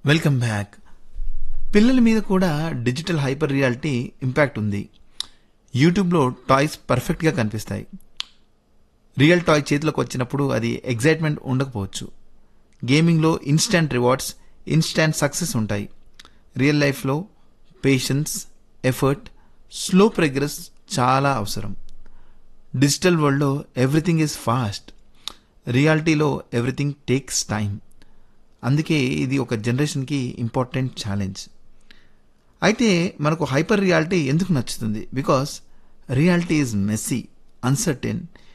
welcome back పిల్లల మీద కూడా డిజిటల్ హైపర్ రియాలిటీ ఇంపాక్ట్ ఉంది యూట్యూబ్లో టాయ్స్ పర్ఫెక్ట్గా కనిపిస్తాయి రియల్ టాయ్ చేతిలోకి వచ్చినప్పుడు అది ఎగ్జైట్మెంట్ ఉండకపోవచ్చు గేమింగ్లో ఇన్స్టాంట్ రివార్డ్స్ ఇన్స్టాంట్ సక్సెస్ ఉంటాయి రియల్ లైఫ్లో పేషెన్స్ ఎఫర్ట్ స్లో ప్రోగ్రెస్ చాలా అవసరం డిజిటల్ వరల్డ్లో ఎవ్రీథింగ్ ఈజ్ ఫాస్ట్ రియాలిటీలో ఎవ్రీథింగ్ టేక్స్ టైం అందుకే ఇది ఒక జనరేషన్కి ఇంపార్టెంట్ ఛాలెంజ్ అయితే మనకు హైపర్ రియాలిటీ ఎందుకు నచ్చుతుంది because reality is messy uncertain